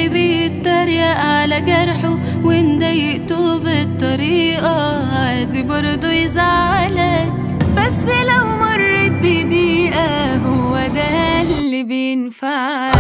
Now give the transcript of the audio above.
اللي بيتريق على جرحه وان ضايقته بالطريقة عادي برضه يزعلك بس لو مرت بدقيقة هو ده اللي بينفعك